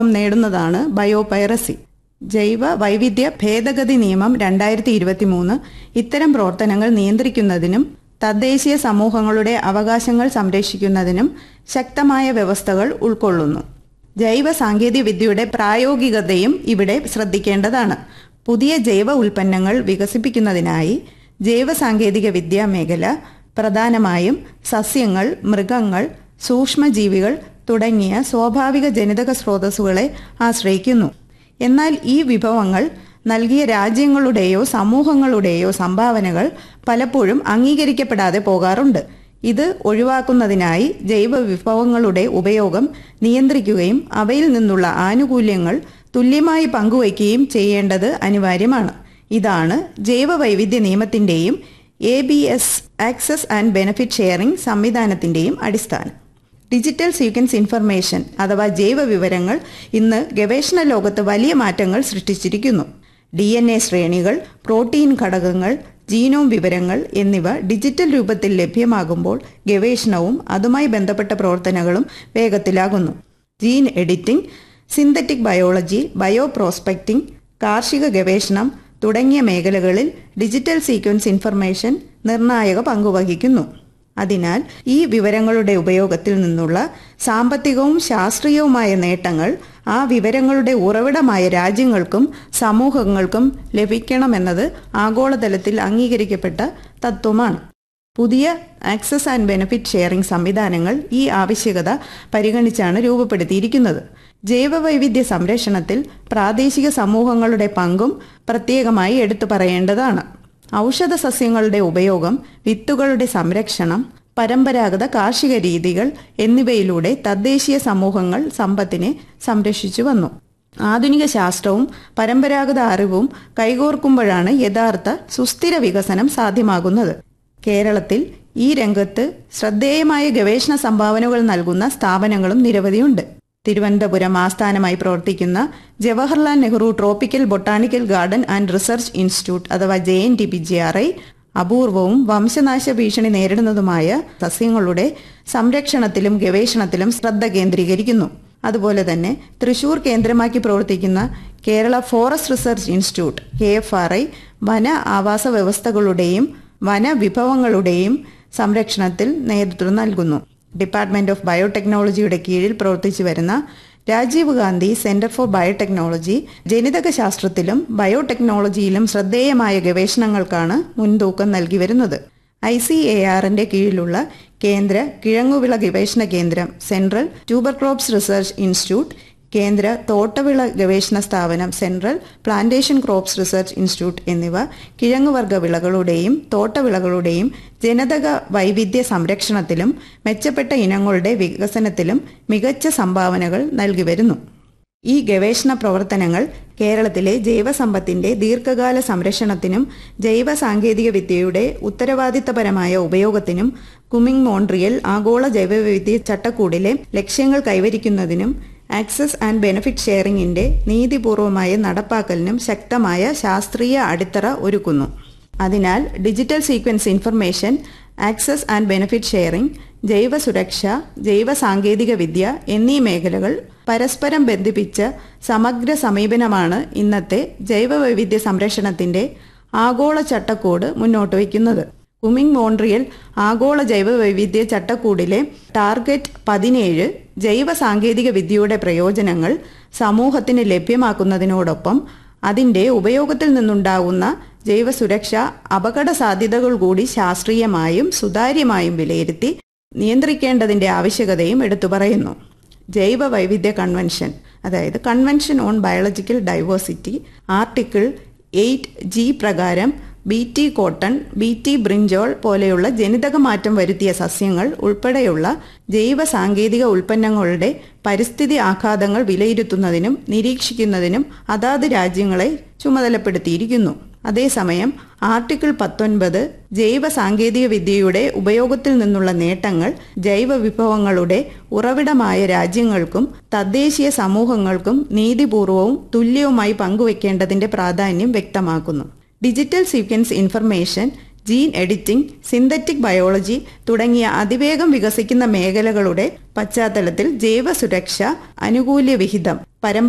നേടുന്നതാണ് ബയോപൈറസി ജൈവ വൈവിധ്യ ഭേദഗതി നിയമം രണ്ടായിരത്തി ഇരുപത്തി മൂന്ന് ഇത്തരം പ്രവർത്തനങ്ങൾ നിയന്ത്രിക്കുന്നതിനും തദ്ദേശീയ സമൂഹങ്ങളുടെ അവകാശങ്ങൾ സംരക്ഷിക്കുന്നതിനും ശക്തമായ വ്യവസ്ഥകൾ ഉൾക്കൊള്ളുന്നു ജൈവ സാങ്കേതിക വിദ്യയുടെ പ്രായോഗികതയും ഇവിടെ ശ്രദ്ധിക്കേണ്ടതാണ് പുതിയ ജൈവ ഉൽപ്പന്നങ്ങൾ വികസിപ്പിക്കുന്നതിനായി ജൈവ സാങ്കേതിക വിദ്യാ മേഖല പ്രധാനമായും സസ്യങ്ങൾ മൃഗങ്ങൾ സൂക്ഷ്മജീവികൾ തുടങ്ങിയ സ്വാഭാവിക ജനിതക സ്രോതസ്സുകളെ ആശ്രയിക്കുന്നു എന്നാൽ ഈ വിഭവങ്ങൾ നൽകിയ രാജ്യങ്ങളുടെയോ സമൂഹങ്ങളുടെയോ സംഭാവനകൾ പലപ്പോഴും അംഗീകരിക്കപ്പെടാതെ പോകാറുണ്ട് ഇത് ഒഴിവാക്കുന്നതിനായി ജൈവ വിഭവങ്ങളുടെ ഉപയോഗം നിയന്ത്രിക്കുകയും അവയിൽ നിന്നുള്ള ആനുകൂല്യങ്ങൾ തുല്യമായി പങ്കുവയ്ക്കുകയും ചെയ്യേണ്ടത് അനിവാര്യമാണ് ഇതാണ് ജൈവ വൈവിധ്യ നിയമത്തിന്റെയും A B S access and benefit sharing സംവിധാനത്തിന്റെയും അടിസ്ഥാനം ഡിജിറ്റൽ സീക്വൻസ് ഇൻഫർമേഷൻ അഥവാ ജൈവ വിവരങ്ങൾ ഇന്ന് ഗവേഷണ ലോകത്ത് വലിയ മാറ്റങ്ങൾ സൃഷ്ടിച്ചിരിക്കുന്നു ഡി എൻ എ ശ്രേണികൾ പ്രോട്ടീൻ ഘടകങ്ങൾ ജീനോം വിവരങ്ങൾ എന്നിവ ഡിജിറ്റൽ രൂപത്തിൽ ലഭ്യമാകുമ്പോൾ ഗവേഷണവും അതുമായി ബന്ധപ്പെട്ട പ്രവർത്തനങ്ങളും വേഗത്തിലാകുന്നു gene editing synthetic biology bio prospecting കാർഷിക ഗവേഷണം തുടങ്ങിയ മേഖലകളിൽ ഡിജിറ്റൽ സീക്വൻസ് ഇൻഫർമേഷൻ നിർണായക പങ്കുവഹിക്കുന്നു അതിനാൽ ഈ വിവരങ്ങളുടെ ഉപയോഗത്തിൽ നിന്നുള്ള സാമ്പത്തികവും ശാസ്ത്രീയവുമായ നേട്ടങ്ങൾ ആ വിവരങ്ങളുടെ ഉറവിടമായ രാജ്യങ്ങൾക്കും സമൂഹങ്ങൾക്കും ലഭിക്കണമെന്നത് ആഗോളതലത്തിൽ അംഗീകരിക്കപ്പെട്ട തത്വമാണ് പുതിയ ആക്സസ് ആൻഡ് ബെനിഫിറ്റ് ഷെയറിംഗ് സംവിധാനങ്ങൾ ഈ ആവശ്യകത പരിഗണിച്ചാണ് രൂപപ്പെടുത്തിയിരിക്കുന്നത് ജൈവവൈവിധ്യ സംരക്ഷണത്തിൽ പ്രാദേശിക സമൂഹങ്ങളുടെ പങ്കും പ്രത്യേകമായി എടുത്തു പറയേണ്ടതാണ് ഔഷധ സസ്യങ്ങളുടെ ഉപയോഗം വിത്തുകളുടെ സംരക്ഷണം പരമ്പരാഗത കാർഷിക രീതികൾ എന്നിവയിലൂടെ തദ്ദേശീയ സമൂഹങ്ങൾ സമ്പത്തിനെ സംരക്ഷിച്ചു വന്നു ആധുനിക ശാസ്ത്രവും പരമ്പരാഗത അറിവും കൈകോർക്കുമ്പോഴാണ് യഥാർത്ഥ സുസ്ഥിര വികസനം സാധ്യമാകുന്നത് കേരളത്തിൽ ഈ രംഗത്ത് ശ്രദ്ധേയമായ ഗവേഷണ സംഭാവനകൾ നൽകുന്ന സ്ഥാപനങ്ങളും നിരവധിയുണ്ട് തിരുവനന്തപുരം ആസ്ഥാനമായി പ്രവർത്തിക്കുന്ന Jawaharlal Nehru tropical botanical garden and research institute അഥവാ J N T P G R I അപൂർവവും വംശനാശ ഭീഷണി നേരിടുന്നതുമായ സസ്യങ്ങളുടെ സംരക്ഷണത്തിലും ഗവേഷണത്തിലും ശ്രദ്ധ കേന്ദ്രീകരിക്കുന്നു അതുപോലെ തന്നെ തൃശൂർ കേന്ദ്രമാക്കി പ്രവർത്തിക്കുന്ന Kerala forest research institute K F R I വന ആവാസ വ്യവസ്ഥകളുടെയും വനവിഭവങ്ങളുടെയും സംരക്ഷണത്തിൽ നേതൃത്വം നൽകുന്നു ഡിപ്പാർട്ട്മെന്റ് ഓഫ് ബയോടെക്നോളജിയുടെ കീഴിൽ പ്രവർത്തിച്ചു വരുന്ന Rajiv Gandhi centre for biotechnology ജനിതക ശാസ്ത്രത്തിലും ബയോടെക്നോളജിയിലും ശ്രദ്ധേയമായ ഗവേഷണങ്ങൾക്കാണ് മുൻതൂക്കം നൽകി വരുന്നത് ഐ സി എ ആറിന്റെ കീഴിലുള്ള കേന്ദ്ര കിഴങ്ങുവിള ഗവേഷണ കേന്ദ്രം central tuber crops research institute കേന്ദ്ര തോട്ടവിള ഗവേഷണ സ്ഥാപനം central plantation crops research institute എന്നിവ കിഴങ്ങുവർഗ വിളകളുടെയും തോട്ടവിളകളുടെയും ജനിതക വൈവിധ്യ സംരക്ഷണത്തിലും മെച്ചപ്പെട്ട ഇനങ്ങളുടെ വികസനത്തിലും മികച്ച സംഭാവനകൾ നൽകി വരുന്നു ഈ ഗവേഷണ പ്രവർത്തനങ്ങൾ കേരളത്തിലെ ജൈവസമ്പത്തിന്റെ ദീർഘകാല സംരക്ഷണത്തിനും ജൈവ സാങ്കേതിക വിദ്യയുടെ ഉത്തരവാദിത്തപരമായ ഉപയോഗത്തിനും കുമിങ് മോൺട്രിയൽ ആഗോള ജൈവവൈവിധ്യ ചട്ടക്കൂടിലെ ലക്ഷ്യങ്ങൾ കൈവരിക്കുന്നതിനും ആക്സസ് ആൻഡ് ബെനിഫിറ്റ് ഷെയറിംഗിന്റെ നീതിപൂർവമായ നടപ്പാക്കലിനും ശക്തമായ ശാസ്ത്രീയ അടിത്തറ ഒരുക്കുന്നു അതിനാൽ digital sequence information access and benefit sharing ജൈവ സുരക്ഷ ജൈവ സാങ്കേതിക വിദ്യ എന്നീ മേഖലകൾ പരസ്പരം ബന്ധിപ്പിച്ച സമഗ്ര സമീപനമാണ് ഇന്നത്തെ ജൈവവൈവിധ്യ സംരക്ഷണത്തിന്റെ ആഗോള ചട്ടക്കൂട് മുന്നോട്ട് വയ്ക്കുന്നത് കുമിങ് മോൺട്രിയൽ ആഗോള ജൈവവൈവിധ്യ ചട്ടക്കൂടിലെ ടാർഗറ്റ് പതിനേഴ് ജൈവ സാങ്കേതിക വിദ്യയുടെ പ്രയോജനങ്ങൾ സമൂഹത്തിന് ലഭ്യമാക്കുന്നതിനോടൊപ്പം അതിന്റെ ഉപയോഗത്തിൽ നിന്നുണ്ടാകുന്ന ജൈവ സുരക്ഷ അപകട സാധ്യതകൾ കൂടി ശാസ്ത്രീയമായും സുതാര്യമായും വിലയിരുത്തി നിയന്ത്രിക്കേണ്ടതിന്റെ ആവശ്യകതയും എടുത്തു പറയുന്നു ജൈവ വൈവിധ്യ കൺവെൻഷൻ അതായത് convention on biological diversity article eight G പ്രകാരം B T cotton B T brinjal പോലെയുള്ള ജനിതക മാറ്റം വരുത്തിയ സസ്യങ്ങൾ ഉൾപ്പെടെയുള്ള ജൈവ സാങ്കേതിക ഉൽപ്പന്നങ്ങളുടെ പരിസ്ഥിതി ആഘാതങ്ങൾ വിലയിരുത്തുന്നതിനും നിരീക്ഷിക്കുന്നതിനും അതാത് രാജ്യങ്ങളെ ചുമതലപ്പെടുത്തിയിരിക്കുന്നു അതേസമയം ആർട്ടിക്കിൾ പത്തൊൻപത് ജൈവ സാങ്കേതിക വിദ്യയുടെ ഉപയോഗത്തിൽ നിന്നുള്ള നേട്ടങ്ങൾ ജൈവ വിഭവങ്ങളുടെ ഉറവിടമായ രാജ്യങ്ങൾക്കും തദ്ദേശീയ സമൂഹങ്ങൾക്കും നീതിപൂർവവും തുല്യവുമായി പങ്കുവെക്കേണ്ടതിന്റെ പ്രാധാന്യം വ്യക്തമാക്കുന്നു digital sequence information gene editing synthetic biology തുടങ്ങിയ അതിവേഗം വികസിക്കുന്ന മേഖലകളുടെ പശ്ചാത്തലത്തിൽ ജൈവ സുരക്ഷ അനുകൂല്യ വിഹിതം പരമ്പ